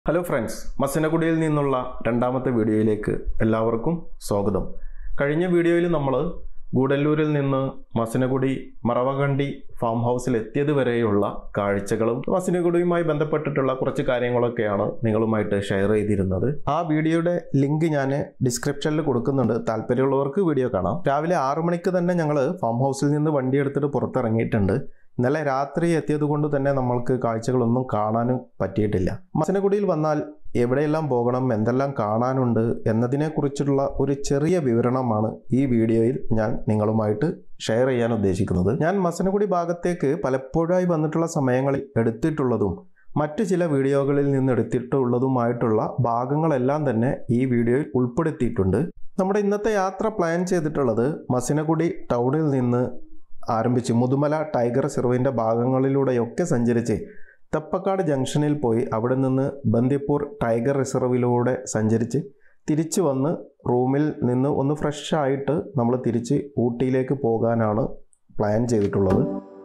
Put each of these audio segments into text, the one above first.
Hello friends മസനഗുഡിയിൽ നിന്നുള്ള രണ്ടാമത്തെ വീഡിയോയിലേക്ക് എല്ലാവർക്കും സ്വാഗതം കഴിഞ്ഞ വീഡിയോയിൽ നമ്മൾ ഗൂഡല്ലൂരിൽ നിന്ന് മസനഗുഡി മറവകണ്ടി ഫാം ഹൗസിൽ എത്തിയത് വരെയുള്ള കാഴ്ചകളും മസനഗുഡിയുമായി ബന്ധപ്പെട്ടിട്ടുള്ള കുറച്ച് കാര്യങ്ങളൊക്കെയാണ് നിങ്ങളുമായിട്ട് ഷെയർ ചെയ്തിരുന്നത് ആ വീഡിയോയുടെ ലിങ്ക് ഞാൻ ഡിസ്ക്രിപ്ഷനിൽ കൊടുക്കുന്നുണ്ട് താല്പര്യമുള്ളവർക്ക് വീഡിയോ കാണാം രാവിലെ ആറു മണിക്ക് തന്നെ ഞങ്ങൾ ഫാം ഹൗസിൽ നിന്ന് വണ്ടി എടുത്തിട്ട് പുറത്തിറങ്ങിയിട്ടുണ്ട് ഇന്നലെ രാത്രി എത്തിയത് കൊണ്ട് തന്നെ നമ്മൾക്ക് കാഴ്ചകളൊന്നും കാണാനും പറ്റിയിട്ടില്ല മസനഗുഡിയിൽ വന്നാൽ എവിടെയെല്ലാം പോകണം എന്തെല്ലാം കാണാനുണ്ട് എന്നതിനെക്കുറിച്ചുള്ള ഒരു ചെറിയ വിവരണമാണ് ഈ വീഡിയോയിൽ ഞാൻ നിങ്ങളുമായിട്ട് ഷെയർ ചെയ്യാൻ ഉദ്ദേശിക്കുന്നത് ഞാൻ മസനഗുഡി ഭാഗത്തേക്ക് പലപ്പോഴായി വന്നിട്ടുള്ള സമയങ്ങളിൽ എടുത്തിട്ടുള്ളതും മറ്റു ചില വീഡിയോകളിൽ നിന്ന് എടുത്തിട്ടുള്ളതുമായിട്ടുള്ള ഭാഗങ്ങളെല്ലാം തന്നെ ഈ വീഡിയോയിൽ ഉൾപ്പെടുത്തിയിട്ടുണ്ട് നമ്മുടെ ഇന്നത്തെ യാത്ര പ്ലാൻ ചെയ്തിട്ടുള്ളത് മസനഗുഡി ടൗണിൽ നിന്ന് ആരംഭിച്ച് മുതുമല ടൈഗർ റിസർവിൻ്റെ ഭാഗങ്ങളിലൂടെയൊക്കെ സഞ്ചരിച്ച് തെപ്പക്കാട് ജംഗ്ഷനിൽ പോയി അവിടെ നിന്ന് ബന്ദിപ്പൂർ ടൈഗർ റിസർവിലൂടെ സഞ്ചരിച്ച് തിരിച്ചു വന്ന് റൂമിൽ നിന്ന് ഒന്ന് ഫ്രഷ് ആയിട്ട് നമ്മൾ തിരിച്ച് ഊട്ടിയിലേക്ക് പോകാനാണ് പ്ലാൻ ചെയ്തിട്ടുള്ളത്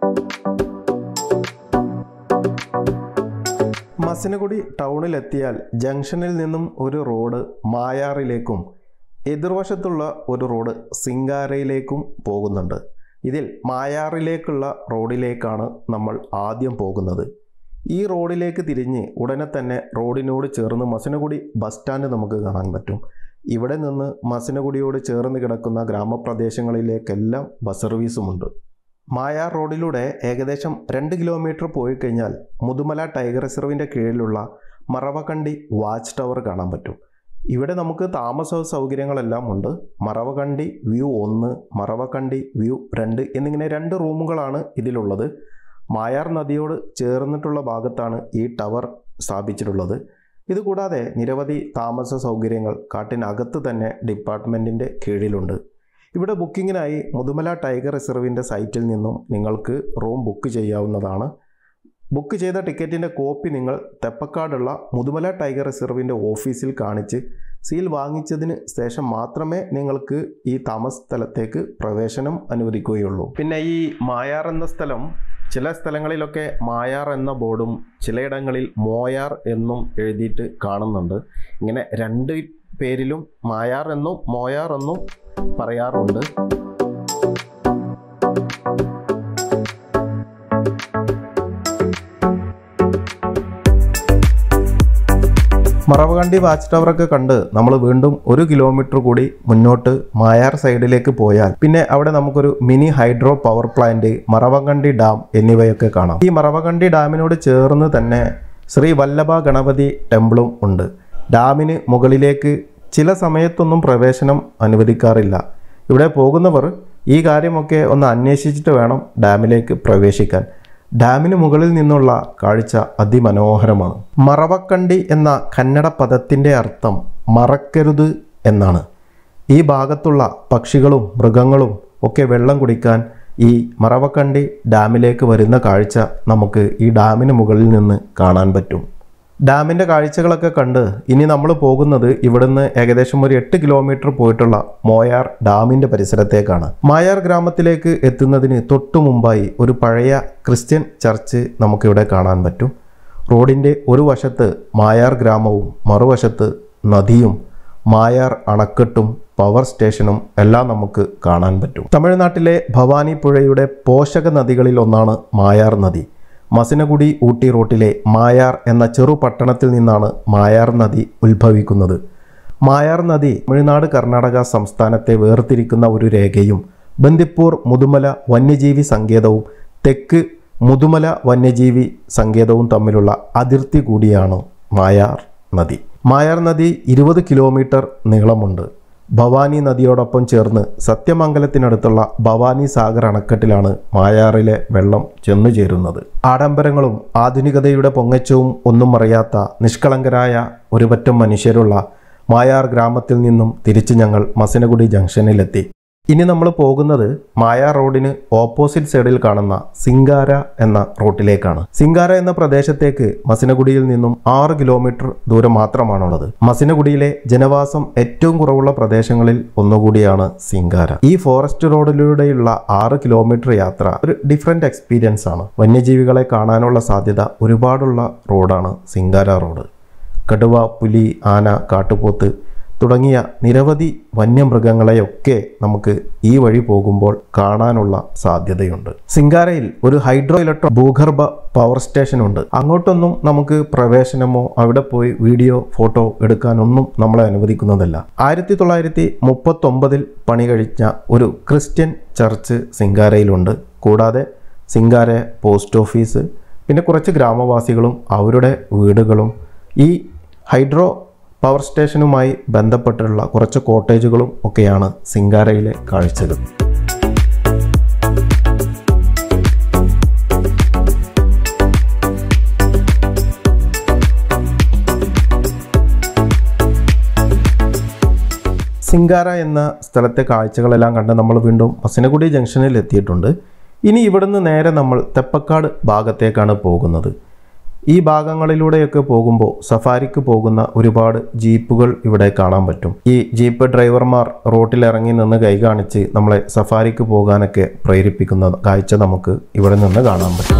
മസനഗുഡി ടൗണിലെത്തിയാൽ ജംഗ്ഷനിൽ നിന്നും ഒരു റോഡ് മായാറിലേക്കും എതിർവശത്തുള്ള ഒരു റോഡ് സിംഗാരയിലേക്കും പോകുന്നുണ്ട് ഇതിൽ മായാറിലേക്കുള്ള റോഡിലേക്കാണ് നമ്മൾ ആദ്യം പോകുന്നത് ഈ റോഡിലേക്ക് തിരിഞ്ഞ് ഉടനെ തന്നെ റോഡിനോട് ചേർന്ന് മസനഗുഡി ബസ് സ്റ്റാൻഡ് നമുക്ക് കാണാൻ പറ്റും ഇവിടെ നിന്ന് മസനഗുഡിയോട് ചേർന്ന് കിടക്കുന്ന ഗ്രാമപ്രദേശങ്ങളിലേക്കെല്ലാം ബസ് സർവീസുമുണ്ട് മായാർ റോഡിലൂടെ ഏകദേശം രണ്ട് കിലോമീറ്റർ പോയി കഴിഞ്ഞാൽ മുതുമല ടൈഗർ റിസർവിൻ്റെ കീഴിലുള്ള മറവക്കണ്ടി വാച്ച് ടവർ കാണാൻ പറ്റും ഇവിടെ നമുക്ക് താമസ സൗകര്യങ്ങളെല്ലാം ഉണ്ട് മറവകണ്ടി വ്യൂ ഒന്ന് മറവകണ്ടി വ്യൂ രണ്ട് എന്നിങ്ങനെ രണ്ട് റൂമുകളാണ് ഇതിലുള്ളത് മായാർ നദിയോട് ചേർന്നിട്ടുള്ള ഭാഗത്താണ് ഈ ടവർ സ്ഥാപിച്ചിട്ടുള്ളത് ഇതുകൂടാതെ നിരവധി താമസ സൗകര്യങ്ങൾ കാട്ടിനകത്ത് തന്നെ ഡിപ്പാർട്ട്മെൻറ്റിൻ്റെ കീഴിലുണ്ട് ഇവിടെ ബുക്കിങ്ങിനായി മുതുമല ടൈഗർ റിസർവിൻ്റെ സൈറ്റിൽ നിന്നും നിങ്ങൾക്ക് റൂം ബുക്ക് ചെയ്യാവുന്നതാണ് ബുക്ക് ചെയ്ത ടിക്കറ്റിൻ്റെ കോപ്പി നിങ്ങൾ തെപ്പക്കാടുള്ള മുതുമല ടൈഗർ റിസർവിൻ്റെ ഓഫീസിൽ കാണിച്ച് സീൽ വാങ്ങിച്ചതിന് ശേഷം മാത്രമേ നിങ്ങൾക്ക് ഈ താമസ സ്ഥലത്തേക്ക് പ്രവേശനം അനുവദിക്കുകയുള്ളൂ പിന്നെ ഈ മായാർ എന്ന സ്ഥലം ചില സ്ഥലങ്ങളിലൊക്കെ മായാർ എന്ന ബോർഡും ചിലയിടങ്ങളിൽ മോയാർ എന്നും എഴുതിയിട്ട് കാണുന്നുണ്ട് ഇങ്ങനെ രണ്ട് പേരിലും മായാർ എന്നും മോയാർ എന്നും പറയാറുണ്ട് മറവകണ്ടി വാച്ച് ടവറൊക്കെ കണ്ട് നമ്മൾ വീണ്ടും ഒരു കിലോമീറ്റർ കൂടി മുന്നോട്ട് മായാർ സൈഡിലേക്ക് പോയാൽ പിന്നെ അവിടെ നമുക്കൊരു mini hydro power plant Maravakandi dam എന്നിവയൊക്കെ കാണാം ഈ മറവകണ്ടി ഡാമിനോട് ചേർന്ന് തന്നെ ശ്രീ വല്ലഭ ഗണപതി ടെമ്പിളും ഉണ്ട് ഡാമിന് മുകളിലേക്ക് ചില സമയത്തൊന്നും പ്രവേശനം അനുവദിക്കാറില്ല ഇവിടെ പോകുന്നവർ ഈ കാര്യമൊക്കെ ഒന്ന് അന്വേഷിച്ചിട്ട് വേണം ഡാമിലേക്ക് പ്രവേശിക്കാൻ ഡാമിന് മുകളിൽ നിന്നുള്ള കാഴ്ച അതിമനോഹരമാണ് മറവക്കണ്ടി എന്ന കന്നഡ പദത്തിൻ്റെ അർത്ഥം മറക്കരുത് എന്നാണ് ഈ ഭാഗത്തുള്ള പക്ഷികളും മൃഗങ്ങളും ഒക്കെ വെള്ളം കുടിക്കാൻ ഈ മറവക്കണ്ടി ഡാമിലേക്ക് വരുന്ന കാഴ്ച നമുക്ക് ഈ ഡാമിന് മുകളിൽ നിന്ന് കാണാൻ പറ്റും ഡാമിൻ്റെ കാഴ്ചകളൊക്കെ കണ്ട് ഇനി നമ്മൾ പോകുന്നത് ഇവിടുന്ന് ഏകദേശം ഒരു എട്ട് കിലോമീറ്റർ പോയിട്ടുള്ള മോയാർ ഡാമിൻ്റെ പരിസരത്തേക്കാണ് മായാർ ഗ്രാമത്തിലേക്ക് എത്തുന്നതിന് തൊട്ടു മുമ്പായി ഒരു പഴയ ക്രിസ്ത്യൻ ചർച്ച് നമുക്കിവിടെ കാണാൻ പറ്റും റോഡിൻ്റെ ഒരു വശത്ത് മായാർ ഗ്രാമവും മറുവശത്ത് നദിയും മായാർ അണക്കെട്ടും പവർ സ്റ്റേഷനും എല്ലാം നമുക്ക് കാണാൻ പറ്റും തമിഴ്നാട്ടിലെ ഭവാനി പുഴയുടെ പോഷക നദികളിൽ ഒന്നാണ് മായാർ നദി മസിനഗുഡി ഊട്ടി റൂട്ടിലെ മായാർ എന്ന ചെറു പട്ടണത്തിൽ നിന്നാണ് മായാർ നദി ഉത്ഭവിക്കുന്നത് മായാർ നദി തമിഴ്നാട് കർണാടക സംസ്ഥാനത്തെ വേർതിരിക്കുന്ന ഒരു രേഖയും ബന്ദിപ്പൂർ മുതുമല വന്യജീവി സങ്കേതവും തെക്ക് മുതുമല വന്യജീവി സങ്കേതവും തമ്മിലുള്ള അതിർത്തി കൂടിയാണ് മായാർ നദി മായാർ നദി ഇരുപത് കിലോമീറ്റർ നീളമുണ്ട് ഭവാനി നദിയോടൊപ്പം ചേർന്ന് സത്യമംഗലത്തിനടുത്തുള്ള ഭവാനി സാഗർ അണക്കെട്ടിലാണ് മായാറിലെ വെള്ളം ചെന്നു ചേരുന്നത് ആഡംബരങ്ങളും ആധുനികതയുടെ പൊങ്ങച്ചവും ഒന്നും അറിയാത്ത നിഷ്കളങ്കരായ ഒരുപറ്റം മനുഷ്യരുള്ള മായാർ ഗ്രാമത്തിൽ നിന്നും തിരിച്ച് ഞങ്ങൾ മസനഗുഡി ജംഗ്ഷനിലെത്തി ഇനി നമ്മൾ പോകുന്നത് മായാ റോഡിന് ഓപ്പോസിറ്റ് സൈഡിൽ കാണുന്ന സിംഗാര എന്ന റൂട്ടിലേക്കാണ് സിംഗാര എന്ന പ്രദേശത്തേക്ക് മസിനഗുഡിയിൽ നിന്നും ആറ് കിലോമീറ്റർ ദൂരം മാത്രമാണുള്ളത് മസിനഗുഡിയിലെ ജനവാസം ഏറ്റവും കുറവുള്ള പ്രദേശങ്ങളിൽ ഒന്നുകൂടിയാണ് സിംഗാര ഈ ഫോറസ്റ്റ് റോഡിലൂടെയുള്ള ആറ് കിലോമീറ്റർ യാത്ര ഒരു ഡിഫറെന്റ് എക്സ്പീരിയൻസ് ആണ് വന്യജീവികളെ കാണാനുള്ള സാധ്യത ഒരുപാടുള്ള റോഡാണ് സിംഗാര റോഡ് കടുവ പുലി ആന കാട്ടുപോത്ത് തുടങ്ങിയ നിരവധി വന്യമൃഗങ്ങളെയൊക്കെ നമുക്ക് ഈ വഴി പോകുമ്പോൾ കാണാനുള്ള സാധ്യതയുണ്ട് സിംഗാരയിൽ ഒരു ഹൈഡ്രോ ഇലക്ട്രോ ഭൂഗർഭ പവർ സ്റ്റേഷൻ ഉണ്ട് അങ്ങോട്ടൊന്നും നമുക്ക് പ്രവേശനമോ അവിടെ പോയി വീഡിയോ ഫോട്ടോ എടുക്കാനൊന്നും നമ്മളെ അനുവദിക്കുന്നതല്ല ആയിരത്തി തൊള്ളായിരത്തി മുപ്പത്തൊമ്പതിൽ പണി കഴിച്ച ഒരു ക്രിസ്ത്യൻ ചർച്ച് സിംഗാരയിലുണ്ട് കൂടാതെ സിംഗാര പോസ്റ്റ് ഓഫീസ് പിന്നെ കുറച്ച് ഗ്രാമവാസികളും അവരുടെ വീടുകളും ഈ ഹൈഡ്രോ പവർ സ്റ്റേഷനുമായി ബന്ധപ്പെട്ടുള്ള കുറച്ച് കോട്ടേജുകളും ഒക്കെയാണ് സിംഗാരയിലെ കാഴ്ചകൾ സിംഗാര എന്ന സ്ഥലത്തെ കാഴ്ചകളെല്ലാം കണ്ട് നമ്മൾ വീണ്ടും മസിനഗുഡി ജംഗ്ഷനിൽ എത്തിയിട്ടുണ്ട് ഇനി ഇവിടുന്ന് നേരെ നമ്മൾ തെപ്പക്കാട് ഭാഗത്തേക്കാണ് പോകുന്നത് ഈ ഭാഗങ്ങളിലൂടെയൊക്കെ പോകുമ്പോൾ സഫാരിക്ക് പോകുന്ന ഒരുപാട് ജീപ്പുകൾ ഇവിടെ കാണാൻ പറ്റും ഈ ജീപ്പ് ഡ്രൈവർമാർ റോട്ടിൽ ഇറങ്ങി നിന്ന് കൈ കാണിച്ച് നമ്മളെ സഫാരിക്ക് പോകാനൊക്കെ പ്രേരിപ്പിക്കുന്ന കാഴ്ച നമുക്ക് ഇവിടെ നിന്ന് കാണാൻ പറ്റും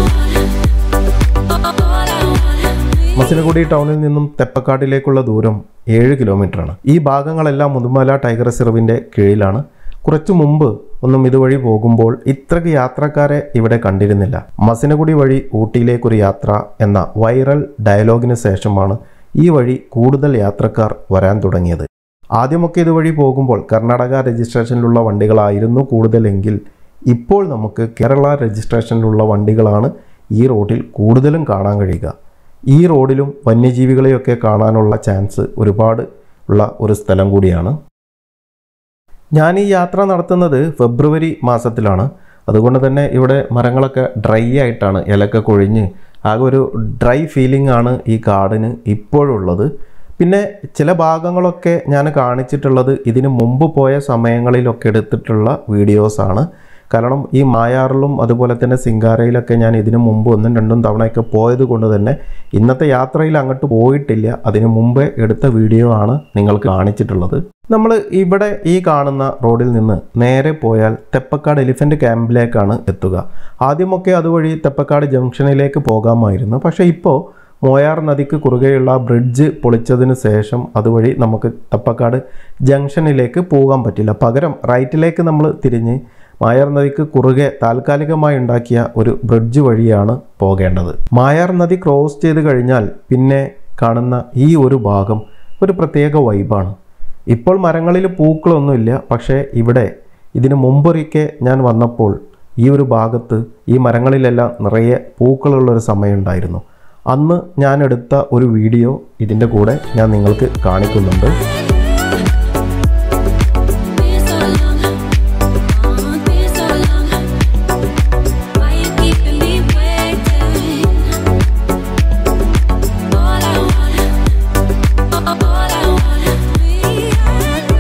മസിനഗുഡി ടൗണിൽ നിന്നും തെപ്പക്കാട്ടിലേക്കുള്ള ദൂരം ഏഴ് കിലോമീറ്ററാണ് ഈ ഭാഗങ്ങളെല്ലാം മുതുമല ടൈഗർ റിസർവിൻ്റെ കീഴിലാണ് കുറച്ചു മുമ്പ് ഒന്നും ഇതുവഴി പോകുമ്പോൾ ഇത്രയ്ക്ക് യാത്രക്കാരെ ഇവിടെ കണ്ടിരുന്നില്ല മസിനഗുഡി വഴി ഊട്ടിയിലേക്കൊരു യാത്ര എന്ന വൈറൽ ഡയലോഗിന് ശേഷമാണ് ഈ വഴി കൂടുതൽ യാത്രക്കാർ വരാൻ തുടങ്ങിയത് ആദ്യമൊക്കെ ഇതുവഴി പോകുമ്പോൾ കർണാടക രജിസ്ട്രേഷനിലുള്ള വണ്ടികളായിരുന്നു കൂടുതലെങ്കിൽ ഇപ്പോൾ നമുക്ക് കേരള രജിസ്ട്രേഷനിലുള്ള വണ്ടികളാണ് ഈ റോഡിൽ കൂടുതലും കാണാൻ കഴിയുക ഈ റോഡിലും വന്യജീവികളെയൊക്കെ കാണാനുള്ള ചാൻസ് ഒരുപാട് ഉള്ള ഒരു സ്ഥലം കൂടിയാണ് ഞാൻ ഈ യാത്ര നടത്തുന്നത് ഫെബ്രുവരി മാസത്തിലാണ് അതുകൊണ്ട് തന്നെ ഇവിടെ മരങ്ങളൊക്കെ ഡ്രൈ ആയിട്ടാണ് ഇലക്കെ കൊഴിഞ്ഞ് ആകെ ഒരു ഡ്രൈ ഫീലിംഗ് ആണ് ഈ കാടിന് ഇപ്പോഴുള്ളത് പിന്നെ ചില ഭാഗങ്ങളൊക്കെ ഞാൻ കാണിച്ചിട്ടുള്ളത് ഇതിന് മുമ്പ് പോയ സമയങ്ങളിലൊക്കെ എടുത്തിട്ടുള്ള വീഡിയോസാണ് കാരണം ഈ മായാറിലും അതുപോലെ തന്നെ സിംഗാരയിലൊക്കെ ഞാൻ ഇതിനു മുമ്പ് ഒന്നും രണ്ടും തവണയൊക്കെ പോയത് കൊണ്ട് തന്നെ ഇന്നത്തെ യാത്രയിൽ അങ്ങോട്ട് പോയിട്ടില്ല അതിനു മുമ്പേ എടുത്ത വീഡിയോ ആണ് നിങ്ങൾക്ക് കാണിച്ചിട്ടുള്ളത് നമ്മൾ ഇവിടെ ഈ കാണുന്ന റോഡിൽ നിന്ന് നേരെ പോയാൽ തെപ്പക്കാട് എലിഫൻ്റ് ക്യാമ്പിലേക്കാണ് എത്തുക ആദ്യമൊക്കെ അതുവഴി തെപ്പക്കാട് ജംഗ്ഷനിലേക്ക് പോകാമായിരുന്നു പക്ഷേ ഇപ്പോൾ മോയാർ നദിക്ക് കുറുകെയുള്ള ബ്രിഡ്ജ് പൊളിച്ചതിന് ശേഷം അതുവഴി നമുക്ക് തപ്പക്കാട് ജംഗ്ഷനിലേക്ക് പോകാൻ പറ്റില്ല പകരം റൈറ്റിലേക്ക് നമ്മൾ തിരിഞ്ഞ് മായാർ നദിക്ക് കുറുകെ താൽക്കാലികമായി ഉണ്ടാക്കിയ ഒരു ബ്രിഡ്ജ് വഴിയാണ് പോകേണ്ടത് മായാർ നദി ക്രോസ് ചെയ്ത് കഴിഞ്ഞാൽ പിന്നെ കാണുന്ന ഈ ഒരു ഭാഗം ഒരു പ്രത്യേക വൈബാണ് ഇപ്പോൾ മരങ്ങളിൽ പൂക്കളൊന്നുമില്ല പക്ഷേ ഇവിടെ ഇതിന് മുമ്പൊരിക്കെ ഞാൻ വന്നപ്പോൾ ഈ ഒരു ഭാഗത്ത് ഈ മരങ്ങളിലെല്ലാം നിറയെ പൂക്കളുള്ളൊരു സമയമുണ്ടായിരുന്നു അന്ന് ഞാൻ എടുത്ത ഒരു വീഡിയോ ഇതിൻ്റെ കൂടെ ഞാൻ നിങ്ങൾക്ക് കാണിക്കുന്നുണ്ട് Been so long, oh, been so long. Why you keeping me waiting? All I want, all I want, we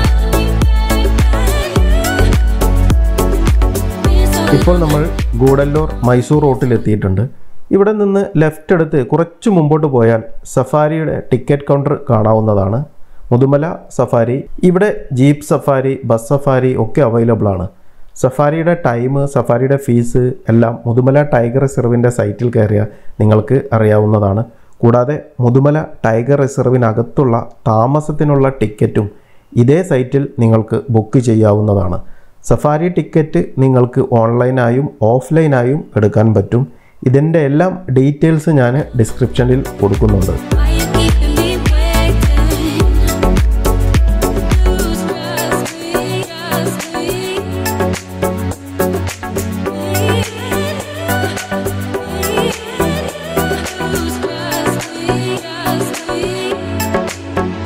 are. ഇപ്പോൾ നമ്മൾ ഗൂഡല്ലൂർ മൈസൂർ റോട്ടിൽ എത്തിയിട്ടുണ്ട് ഇവിടെ നിന്ന് ലെഫ്റ്റ് എടുത്ത് കുറച്ച് മുമ്പോട്ട് പോയാൽ സഫാരിയുടെ ടിക്കറ്റ് കൗണ്ടർ കാണാവുന്നതാണ് മുതുമല സഫാരി ഇവിടെ ജീപ്പ് സഫാരി ബസ് സഫാരി ഒക്കെ അവൈലബിൾ ആണ് സഫാരിയുടെ ടൈം സഫാരിയുടെ ഫീസ് എല്ലാം മുതുമല ടൈഗർ റിസർവിൻ്റെ സൈറ്റിൽ കയറിയാൽ നിങ്ങൾക്ക് അറിയാവുന്നതാണ് കൂടാതെ മുതുമല ടൈഗർ റിസർവിനകത്തുള്ള താമസത്തിനുള്ള ടിക്കറ്റും ഇതേ സൈറ്റിൽ നിങ്ങൾക്ക് ബുക്ക് ചെയ്യാവുന്നതാണ് സഫാരി ടിക്കറ്റ് നിങ്ങൾക്ക് ഓൺലൈനായും ഓഫ്ലൈനായും എടുക്കാൻ പറ്റും ഇതിൻ്റെ എല്ലാം ഡീറ്റെയിൽസ് ഞാൻ ഡിസ്ക്രിപ്ഷനിൽ കൊടുക്കുന്നുണ്ട് Why you keeping me waiting? Lose trust me, trust me. Lose trust me, trust me.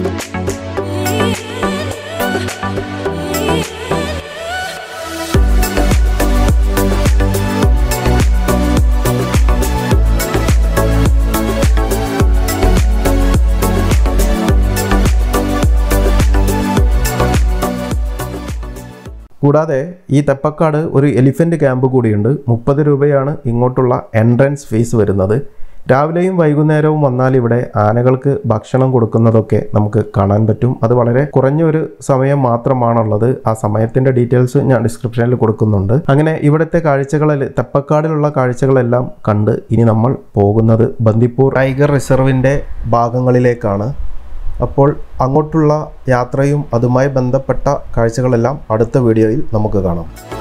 കൂടാതെ ഈ തെപ്പക്കാട് ഒരു എലിഫൻ്റ് ക്യാമ്പ് കൂടിയുണ്ട് മുപ്പത് രൂപയാണ് ഇങ്ങോട്ടുള്ള എൻട്രൻസ് ഫീസ് വരുന്നത് രാവിലെയും വൈകുന്നേരവും വന്നാൽ ഇവിടെ ആനകൾക്ക് ഭക്ഷണം കൊടുക്കുന്നതൊക്കെ നമുക്ക് കാണാൻ പറ്റും അത് വളരെ കുറഞ്ഞ ഒരു സമയം മാത്രമാണുള്ളത് ആ സമയത്തിന്റെ ഡീറ്റെയിൽസ് ഞാൻ ഡിസ്ക്രിപ്ഷനിൽ കൊടുക്കുന്നുണ്ട് അങ്ങനെ ഇവിടുത്തെ കാഴ്ചകളിൽ തെപ്പക്കാടിലുള്ള കാഴ്ചകളെല്ലാം കണ്ട് ഇനി നമ്മൾ പോകുന്നത് ബന്ദിപ്പൂർ ടൈഗർ റിസർവിന്റെ ഭാഗങ്ങളിലേക്കാണ് അപ്പോൾ അങ്ങോട്ടുള്ള യാത്രയും അതുമായി ബന്ധപ്പെട്ട കാഴ്ചകളെല്ലാം അടുത്ത വീഡിയോയിൽ നമുക്ക് കാണാം